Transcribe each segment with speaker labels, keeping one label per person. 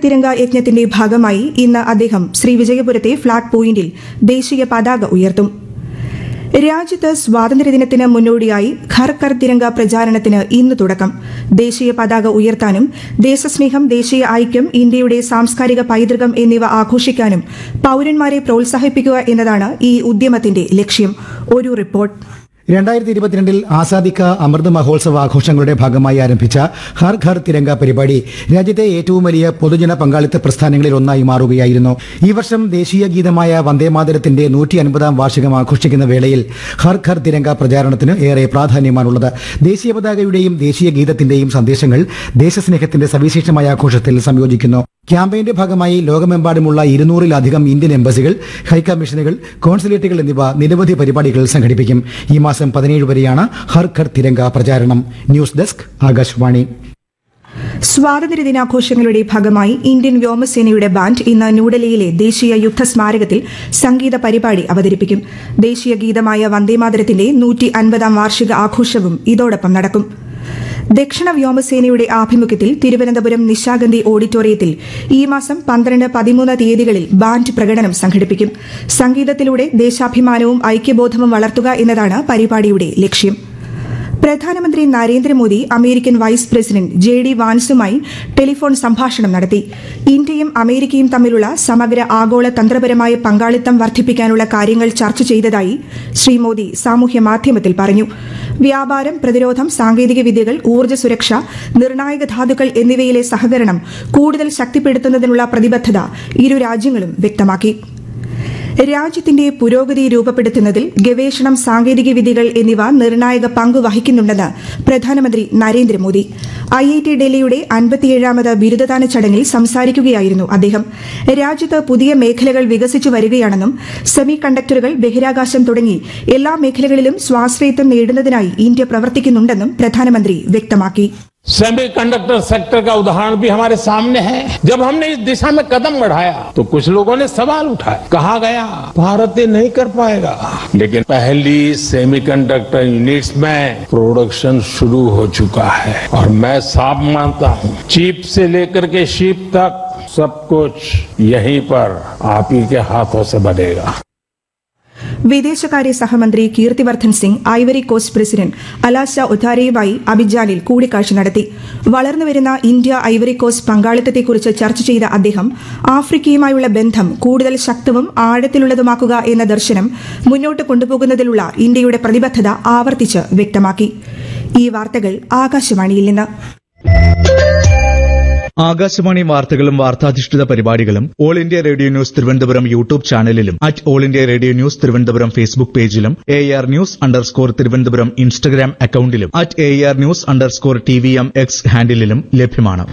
Speaker 1: തിരങ്ക യജ്ഞത്തിന്റെ ഭാഗമായി ഇന്ന് അദ്ദേഹം ശ്രീവിജയപുരത്തെ ഫ്ളാഗ് പോയിന്റിൽ ദേശീയ പതാക ഉയർത്തും രാജ്യത്ത് സ്വാതന്ത്ര്യദിനത്തിന് മുന്നോടിയായി ഘർ കർ തിരങ്ക പ്രചാരണത്തിന് ഇന്ന് തുടക്കം ദേശീയ പതാക ഉയർത്താനും ദേശസ്നേഹം ദേശീയ ഐക്യം ഇന്ത്യയുടെ സാംസ്കാരിക പൈതൃകം എന്നിവ ആഘോഷിക്കാനും പൌരന്മാരെ പ്രോത്സാഹിപ്പിക്കുക എന്നതാണ് ഈ ഉദ്യമത്തിന്റെ ലക്ഷ്യം ഒരു റിപ്പോർട്ട്
Speaker 2: രണ്ടായിരത്തി ഇരുപത്തിരണ്ടിൽ ആസാദി കാ അമൃത് മഹോത്സവ ആഘോഷങ്ങളുടെ ഭാഗമായി ആരംഭിച്ച ഹർ ഘർ തിരങ്ക പരിപാടി രാജ്യത്തെ ഏറ്റവും വലിയ പൊതുജന പങ്കാളിത്ത പ്രസ്ഥാനങ്ങളിൽ ഒന്നായി മാറുകയായിരുന്നു ഈ വർഷം ദേശീയ ഗീതമായ വന്ദേമാതരത്തിന്റെ നൂറ്റി അൻപതാം വാർഷികം ആഘോഷിക്കുന്ന വേളയിൽ ഹർ ഘർ തിരങ്ക പ്രചാരണത്തിന് ഏറെ പ്രാധാന്യമാണുള്ളത് ദേശീയ പതാകയുടെയും ദേശീയ ഗീതത്തിന്റെയും സന്ദേശങ്ങൾ ദേശസ്നേഹത്തിന്റെ സവിശേഷമായ ആഘോഷത്തിൽ സംയോജിക്കുന്നു ക്യാമ്പയിന്റെ ഭാഗമായി ലോകമെമ്പാടുമുള്ള ഇരുന്നൂറിലധികം ഇന്ത്യൻ എംബസികൾ ഹൈക്കമ്മീഷനുകൾ കോൺസുലേറ്റുകൾ എന്നിവ നിരവധി പരിപാടികൾ സംഘടിപ്പിക്കും ഈ മാസം പതിനേഴ് വരെയാണ് ഹർ ഘർ തിരങ്ക പ്രചാരണം ന്യൂസ് ഡെസ്ക് ആകാശവാണി
Speaker 1: സ്വാതന്ത്ര്യദിനാഘോഷങ്ങളുടെ ഭാഗമായി ഇന്ത്യൻ വ്യോമസേനയുടെ ബാൻഡ് ഇന്ന് ന്യൂഡൽഹിയിലെ ദേശീയ യുദ്ധ സ്മാരകത്തിൽ സംഗീത പരിപാടി അവതരിപ്പിക്കും ദേശീയ ഗീതമായ വന്ദേമാതരത്തിന്റെ നൂറ്റി അൻപതാം വാർഷിക ആഘോഷവും ഇതോടൊപ്പം നടക്കും ദക്ഷിണ വ്യോമസേനയുടെ ആഭിമുഖ്യത്തിൽ തിരുവനന്തപുരം നിശാഗന്ധി ഓഡിറ്റോറിയത്തിൽ ഈ മാസം പന്ത്രണ്ട് പതിമൂന്ന് തീയതികളിൽ ബാൻഡ് പ്രകടനം സംഘടിപ്പിക്കും സംഗീതത്തിലൂടെ ദേശാഭിമാനവും ഐക്യബോധവും വളർത്തുക എന്നതാണ് പരിപാടിയുടെ ലക്ഷ്യം പ്രധാനമന്ത്രി Narendra Modi American vice president J D വാൻസുമായി ടെലിഫോൺ സംഭാഷണം നടത്തി ഇന്ത്യയും അമേരിക്കയും തമ്മിലുള്ള സമഗ്ര ആഗോള തന്ത്രപരമായ പങ്കാളിത്തം വർദ്ധിപ്പിക്കാനുള്ള കാര്യങ്ങൾ ചർച്ച ചെയ്തതായി ശ്രീ മോദി സാമൂഹ്യ മാധ്യമത്തിൽ പറഞ്ഞു വ്യാപാരം പ്രതിരോധം സാങ്കേതിക വിദ്യകൾ ഊർജ്ജ സുരക്ഷ നിർണായക ധാതുക്കൾ എന്നിവയിലെ സഹകരണം കൂടുതൽ ശക്തിപ്പെടുത്തുന്നതിനുള്ള പ്രതിബദ്ധത ഇരു രാജ്യങ്ങളും വ്യക്തമാക്കി രാജ്യത്തിന്റെ പുരോഗതി രൂപപ്പെടുത്തുന്നതിൽ ഗവേഷണം സാങ്കേതിക വിദ്യകൾ എന്നിവ നിർണായക പങ്ക് വഹിക്കുന്നുണ്ടെന്ന് പ്രധാനമന്ത്രി നരേന്ദ്രമോദി ഐ ഐ ടി ഡൽഹിയുടെ അൻപത്തിയേഴാമത് ബിരുദദാന ചടങ്ങിൽ സംസാരിക്കുകയായിരുന്നു അദ്ദേഹം രാജ്യത്ത് പുതിയ മേഖലകൾ വികസിച്ചു വരികയാണെന്നും സെമി കണ്ടക്ടറുകൾ ബഹിരാകാശം തുടങ്ങി എല്ലാ മേഖലകളിലും സ്വാശ്രയത്വം നേടുന്നതിനായി ഇന്ത്യ പ്രവർത്തിക്കുന്നുണ്ടെന്നും പ്രധാനമന്ത്രി വ്യക്തമാക്കി
Speaker 3: सेमीकंडक्टर सेक्टर का उदाहरण भी हमारे सामने है जब हमने इस दिशा में कदम बढ़ाया तो कुछ लोगों ने सवाल उठाया कहा गया भारत ये नहीं कर पाएगा लेकिन पहली सेमीकंडक्टर यूनिट्स में प्रोडक्शन शुरू हो चुका है और मैं साफ मानता हूँ चिप से लेकर के शिप तक सब कुछ यहीं पर आप ही के हाथों से बनेगा
Speaker 1: വിദേശകാര്യ സഹമന്ത്രി Kirti Vardhan Singh Ivory Coast president Alassane ഉഥാരയുമായി അബിജാനിൽ കൂടിക്കാഴ്ച നടത്തി വളർന്നുവരുന്ന ഇന്ത്യ ഐവറി കോസ്റ്റ് പങ്കാളിത്തത്തെക്കുറിച്ച് ചർച്ച ചെയ്ത അദ്ദേഹം ആഫ്രിക്കയുമായുള്ള ബന്ധം കൂടുതൽ ശക്തവും ആഴത്തിലുള്ളതുമാക്കുക എന്ന ദർശനം മുന്നോട്ട് കൊണ്ടുപോകുന്നതിലുള്ള ഇന്ത്യയുടെ പ്രതിബദ്ധത ആവർത്തിച്ച് വ്യക്തമാക്കി ഈ വാർത്തകൾ ആകാശവാണിയിൽ നിന്ന്
Speaker 4: ആകാശവാണി വാർത്തകളും വാർത്താധിഷ്ഠിത പരിപാടികളും all India radio news Thiruvananthapuram YouTube ചാനലിലും at all India radio news Thiruvananthapuram Facebook പേജിലും A R news underscore Thiruvananthapuram Instagram അക്കൌണ്ടിലും at A R news underscore T V M X ഹാൻഡിലും ലഭ്യമാണ്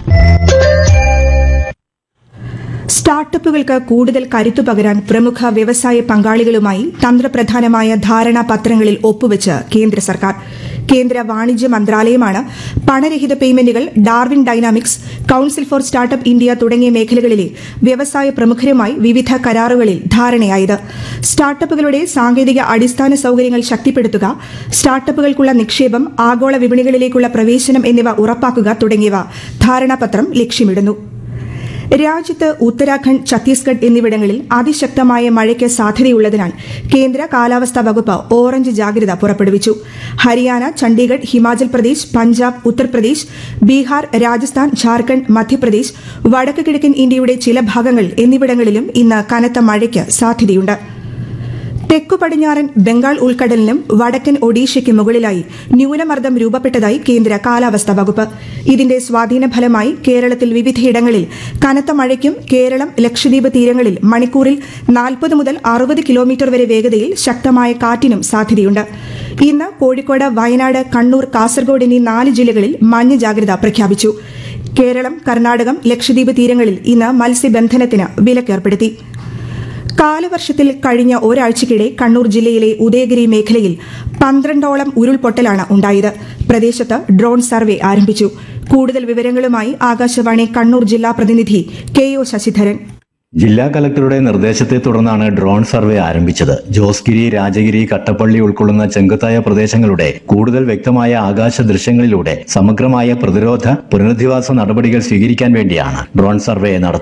Speaker 1: സ്റ്റാർട്ടപ്പുകൾക്ക് കൂടുതൽ കരുത്തു പകരാൻ പ്രമുഖ വ്യവസായ പങ്കാളികളുമായി തന്ത്രപ്രധാനമായ ധാരണാപത്രങ്ങളിൽ ഒപ്പുവെച്ച് കേന്ദ്ര സർക്കാർ കേന്ദ്ര വാണിജ്യ മന്ത്രാലയമാണ് പണരഹിത പേയ്മെന്റുകൾ Darwin dynamics council for startup India തുടങ്ങിയ മേഖലകളിലെ വ്യവസായ പ്രമുഖരുമായി വിവിധ കരാറുകളിൽ ധാരണയായത് സ്റ്റാർട്ടപ്പുകളുടെ സാങ്കേതിക അടിസ്ഥാന സൌകര്യങ്ങൾ ശക്തിപ്പെടുത്തുക സ്റ്റാർട്ടപ്പുകൾക്കുള്ള നിക്ഷേപം ആഗോള വിപണികളിലേക്കുള്ള പ്രവേശനം എന്നിവ ഉറപ്പാക്കുക തുടങ്ങിയവ ധാരണാപത്രം ലക്ഷ്യമിടുന്നു രാജ്യത്ത് ഉത്തരാഖണ്ഡ് ഛത്തീസ്ഗഡ് എന്നിവിടങ്ങളിൽ അതിശക്തമായ മഴയ്ക്ക് സാധ്യതയുള്ളതിനാൽ കേന്ദ്ര കാലാവസ്ഥാ വകുപ്പ് ഓറഞ്ച് ജാഗ്രത പുറപ്പെടുവിച്ചു ഹരിയാന ചണ്ഡീഗഡ് ഹിമാചൽ പ്രദേശ് പഞ്ചാബ് ഉത്തർപ്രദേശ് ബീഹാർ രാജസ്ഥാൻ ഝാർഖണ്ഡ് മധ്യപ്രദേശ് വടക്ക് കിഴക്കൻ ഇന്ത്യയുടെ ചില ഭാഗങ്ങൾ എന്നിവിടങ്ങളിലും ഇന്ന് കനത്ത മഴയ്ക്ക് സാധ്യതയുണ്ട് തെക്കു പടിഞ്ഞാറൻ ബംഗാൾ ഉൾക്കടലിനും വടക്കൻ ഒഡീഷയ്ക്ക് മുകളിലായി ന്യൂനമർദ്ദം രൂപപ്പെട്ടതായി കേന്ദ്ര കാലാവസ്ഥാ വകുപ്പ് ഇതിന്റെ സ്വാധീന ഫലമായി കേരളത്തിൽ വിവിധയിടങ്ങളിൽ കനത്ത മഴയ്ക്കും കേരളം ലക്ഷദ്വീപ് തീരങ്ങളിൽ മണിക്കൂറിൽ നാൽപ്പത് മുതൽ അറുപത് കിലോമീറ്റർ വരെ വേഗതയിൽ ശക്തമായ കാറ്റിനും സാധ്യതയുണ്ട് ഇന്ന് കോഴിക്കോട് വയനാട് കണ്ണൂർ കാസർഗോഡ് എന്നീ നാല് ജില്ലകളിൽ മഞ്ഞ ജാഗ്രത പ്രഖ്യാപിച്ചു കേരളം കർണാടകം ലക്ഷദ്വീപ് തീരങ്ങളിൽ ഇന്ന് മത്സ്യബന്ധനത്തിന് വിലക്കേർപ്പെടുത്തി കാലവർഷത്തിൽ കഴിഞ്ഞ ഒരാഴ്ചയ്ക്കിടെ കണ്ണൂർ ജില്ലയിലെ ഉദയഗിരി മേഖലയിൽ പന്ത്രണ്ടോളം ഉരുൾപൊട്ടലാണ് ഉണ്ടായത് പ്രദേശത്ത് ഡ്രോൺ സർവേ ആരംഭിച്ചു കൂടുതൽ വിവരങ്ങളുമായി ആകാശവാണി കണ്ണൂർ ജില്ലാ പ്രതിനിധി കെ ഒ ശശിധരൻ
Speaker 5: ജില്ലാ കലക്ടറുടെ നിർദ്ദേശത്തെ തുടർന്നാണ് ഡ്രോൺ സർവേ ആരംഭിച്ചത് ജോസ്ഗിരി രാജഗിരി കട്ടപ്പള്ളി ഉൾക്കൊള്ളുന്ന ചെങ്കുത്തായ പ്രദേശങ്ങളുടെ കൂടുതൽ വ്യക്തമായ ആകാശ ദൃശ്യങ്ങളിലൂടെ സമഗ്രമായ പ്രതിരോധ പുനരധിവാസ നടപടികൾ സ്വീകരിക്കാൻ വേണ്ടിയാണ് ഡ്രോൺ സർവേ നടത്തുന്നത്